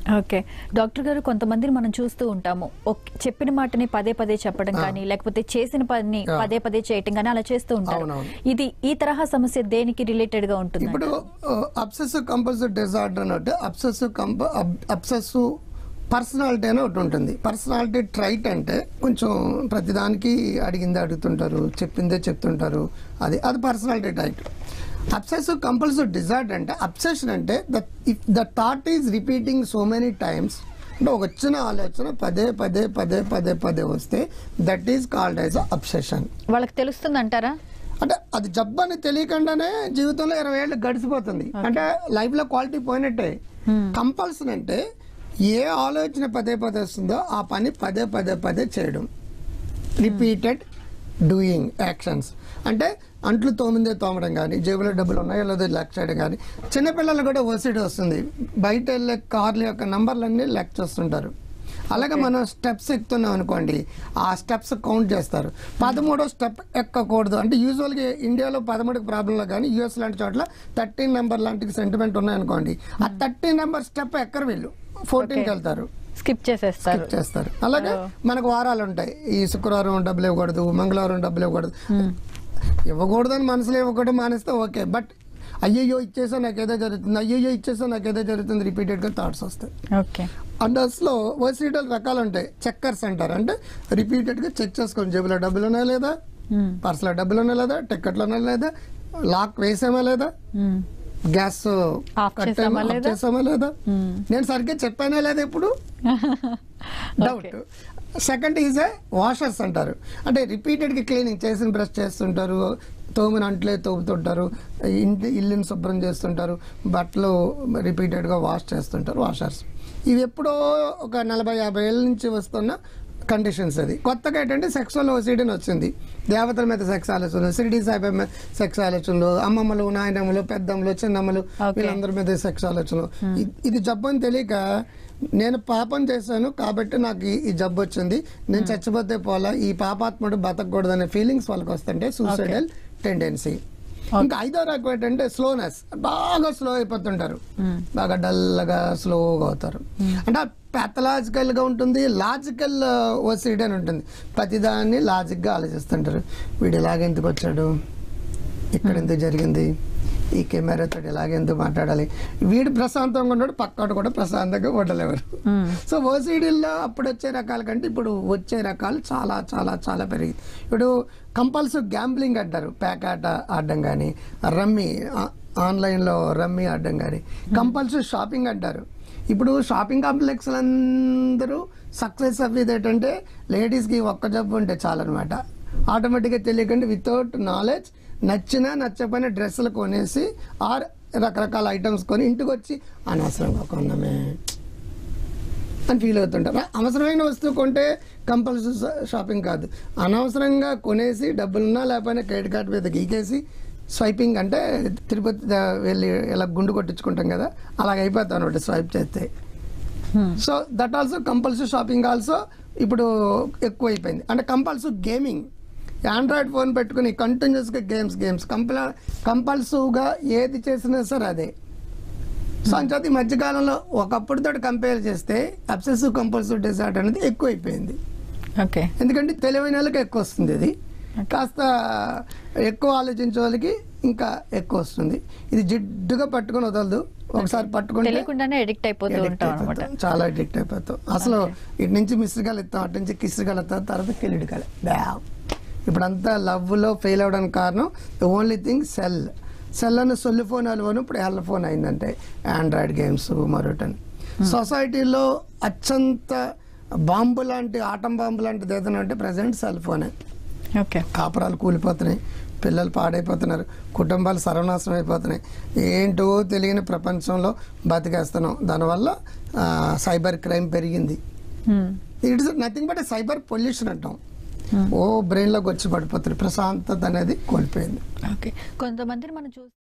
Okay doctor గారు కొంతమందిని మనం చూస్తూ ఉంటాము ఒక్- చెప్పిన మాటని పదే పదే చెప్పడం కానీ లేకపోతే చేసిన పని ఆ. పదే పదే చేయటం కానీ అలా చేస్తూ ఉంటారు అవునవును. ఇది ఈ తరహా సమస్య దేనికి రిలేటెడ్ గా ఉంటుంది ఇప్పుడు అబ్సెసివ్ కంపల్సివ్ డిజార్డర్ అన్నట్టు అబ్సెసివ్ కంప అబ్సెసివ్ పర్సనాలిటీ అని ఒకటి ఉంటుంది పర్సనాలిటీ ట్రైట్ అంటే కొంచెం ప్రతిదానికి అడిగిందే అడుగుతుంటారు చెప్పిందే చెప్తుంటారు అది అది personality type obsessive compulsive disorder అంటే అబ్సెషన్ అంటే the if the thought is repeating so many times అంటే ఒక వచ్చిన ఆలోచన పదే పదే పదే పదే పదే వస్తే that is called as obsession వాళ్ళకి తెలుస్తుంది అంటారా అంటే అది జబ్బు అని తెలియకుండానే జీవితంలో ఇరవై ఏళ్ళు గడిచిపోతుంది అంటే లైఫ్ లో క్వాలిటీ పోయినట్టే కంపల్సన్ అంటే ఏ ఆలోచన పదే పదే వస్తుందో ఆ పని పదే పదే పదే చేయడం రిపీటెడ్ డూయింగ్ యాక్షన్స్ అంటే అంట్లు తోమిందే తోమడం కానీ జేబులో డబ్బులు ఉన్నాయో లేదో లెక్క చేయడం కానీ చిన్నపిల్లలు కూడా ఓసిడి వస్తుంది బయట వెళ్ళే కార్ల యొక్క నంబర్లన్నీ లెక్క చేస్తుంటారు అలాగే మనం స్టెప్స్ ఎక్కుతున్నాం అనుకోండి ఆ స్టెప్స్ కౌంట్ చేస్తారు పదమూడో స్టెప్ ఎక్కకూడదు అంటే యూజువల్గా ఇండియాలో పదమూడుకి ప్రాబ్లంలో కానీ యూఎస్ లాంటి చోట్ల థర్టీన్ నెంబర్ లాంటి సెంటిమెంట్ ఉన్నాయనుకోండి ఆ థర్టీన్ నెంబర్ స్టెప్ ఎక్కరు వీళ్ళు ఫోర్టీన్కి వెళ్తారు స్కిప్ చేసేస్తారు స్కిప్ చేస్తారు అలాగే మనకు వారాలు ఉంటాయి ఈ శుక్రవారం డబ్బులు ఇవ్వకూడదు మంగళవారం డబ్బులు ఇవ్వకూడదు ఇవ్వకూడదని మనసులో ఇవ్వకూడదు మానేస్తే ఓకే బట్ అయ్యయ్యో ఇచ్చేసా నాకేదో జరుగుతుంది అయ్యయ్యో ఇచ్చేసా నాకేదో జరుగుతుంది రిపీటెడ్గా థాట్స్ వస్తాయి ఓకే అండ్ అసలు ఓసిడల్ రకాలు ఉంటాయి చెక్కర్స్ అంటారు అంటే రిపీటెడ్గా చెక్ చేసుకోండి జేబులో డబ్బులు ఉన్నాయా లేదా పర్సులో డబ్బులు ఉన్నాయా లేదా టికెట్లు ఉన్నాయా లేదా లాక్ వేసామా లేదా గ్యాస్ ఆఫ్ కట్ చేసామా ఆఫ్ లేదా? చేసామా లేదా నేను సరిగ్గా చెప్పానా లేదా ఇప్పుడు doubt second is a washers అంటారు అంటే రిపీటెడ్గా క్లీనింగ్ చేసిన బ్రష్ చేస్తుంటారు తోమిన అంట్లే తోముతుంటారు ఇంటి ఇల్లుని శుభ్రం చేస్తుంటారు బట్టలు రిపీటెడ్గా వాష్ చేస్తుంటారు వాషర్స్ ఇవి ఎప్పుడో ఒక నలభై యాభై ఏళ్ళ నుంచి వస్తున్న కండిషన్స్ అది కొత్తగా ఏంటంటే సెక్సువల్ ఓసిడీని వచ్చింది దేవతల మీద సెక్స్ ఆలోచనలు సిరిడి సాయిబాబా మీద సెక్స్ ఆలోచనలు అమ్మమ్మలు నాయనమ్మలు పెద్దమ్మలు చిన్నమ్మలు Okay. వీళ్ళందరి మీద సెక్స్ ఆలోచనలు ఇ- ఇది జబ్బు అని తెలియక నేను పాపం చేశాను కాబట్టి నాకు ఈ- ఈ జబ్బు వచ్చింది నేను చచ్చిపోతే పోలా ఈ పాపాత్ముడు బతకూడదనే ఫీలింగ్స్ వాళ్ళకి వస్తుంటే సూసైడల్ టెండెన్సీ ఇంకా ఐదో రకం ఏంటంటే స్లోనెస్ బాగా స్లో అయిపోతుంటారు బాగా డల్గా స్లోగా అవుతారు అంటే ప్యాథలాజికల్ గా ఉంటుంది లాజికల్ ఓసిడ్ అని ఉంటుంది ప్రతిదాన్ని లాజిక్ గా ఆలోచిస్తుంటారు వీడు ఇలాగెందుకు వచ్చాడు ఇక్కడ ఎందుకు జరిగింది ఈ కెమెరాతో ఇలాగెందుకు మాట్లాడాలి వీడు ప్రశాంతంగా ఉన్నాడు పక్కడు కూడా ప్రశాంతంగా ఉండలేవారు సో ఓసీడీల్లో అప్పుడు వచ్చే రకాల కంటే ఇప్పుడు వచ్చే రకాలు చాలా చాలా చాలా పెరిగింది ఇప్పుడు కంపల్సరీ గ్యాంబ్లింగ్ అంటారు ప్యాక్ ఆట ఆడడం కానీ రమ్మీ ఆ- ఆన్లైన్లో రమ్మీ ఆడడం కానీ కంపల్సరీ షాపింగ్ అంటారు ఇప్పుడు షాపింగ్ కాంప్లెక్స్ అందరూ సక్సెస్ అవ్వేది ఏంటంటే లేడీస్కి ఒక్క జబ్బు ఉంటే చాలన్నమాట ఆటోమేటిక్గా తెలియకుండా వితౌట్ నాలెడ్జ్ నచ్చినా నచ్చకపోయిన డ్రెస్సులు కొనేసి ఆర్ రకరకాల ఐటమ్స్ కొని ఇంటికి వచ్చి అనవసరంగా కొన్నామే అని ఫీల్ అవుతుంటారు అవసరమైన వస్తువు కొంటే కంపల్సరీ షాపింగ్ కాదు అనవసరంగా కొనేసి డబ్బులున్నా లేకపోయినా క్రెడిట్ కార్డు మీద గీకేసి స్వైపింగ్ అంటే తిరుపతి ద- వెళ్ళి ఇలా గుండు కొట్టించుకుంటాం కదా అలాగ అయిపోతాం అనమాట స్వైప్ చేస్తే so that also compulsory shopping also ఇప్పుడు ఎక్కువ అయిపోయింది అంటే కంపల్సరీ గేమింగ్ ఆండ్రాయిడ్ ఫోన్ పెట్టుకుని కంటిన్యూస్గా గేమ్స్ గేమ్స్ కంపల్ కంపల్సివ్గా ఏది చేసినా సరే అదే సో అంచేత ఈ మధ్యకాలంలో ఒకప్పుడుతో కంపేర్ చేస్తే అబ్సెసివ్ కంపల్సివ్ డిజార్డర్ అనేది ఎక్కువ అయిపోయింది ఓకే ఎందుకంటే తెలివైన వాళ్ళకి ఎక్కువ వస్తుంది ఇది కాస్త ఎక్కువ ఆలోచించే వాళ్ళకి ఇంకా ఎక్కువ వస్తుంది ఇది జిడ్డుగా పట్టుకొని వదలదు ఒకసారి పట్టుకుంటే తెలియకుండానే ఎడిక్ట్ అయిపోతూ addict ఉంటాం అనమాట అయిపోతాం. చాలా అడిక్ట్ అయిపోతాం అసలు ఇటు నుంచి మిస్రికాలు ఇస్తాం అటు నుంచి కిస్రికాలు ఇస్తాం తర్వాత కిలిడి కాలే బ్యావ్ ఇప్పుడంతా లవ్లో ఫెయిల్ అవడానికి కారణం the only thing cell cell అని సొల్లు ఫోన్ అలవను ఇప్పుడు ఎల్ ఫోన్ అయిందంటే ఆండ్రాయిడ్ గేమ్స్ మరొకటి సొసైటీలో అత్యంత బాంబు లాంటి ఆటం బాంబు లాంటిది ఏదైనా అంటే ప్రజెంట్ సెల్ ఫోనే ఓకే కాపురాలు కూలిపోతున్నాయి పిల్లలు పాడైపోతున్నారు కుటుంబాలు సర్వనాశనం అయిపోతున్నాయి ఏంటో తెలియని ప్రపంచంలో బతికేస్తున్నాం దానివల్ల ఆ, సైబర్ క్రైమ్ పెరిగింది it is nothing but cyber pollution అంటాం ఓ బ్రెయిన్లోకి వచ్చి పడిపోతుంది ప్రశాంతత అనేది కోల్పోయింది ఓకే కొంతమందిని మనం చూసి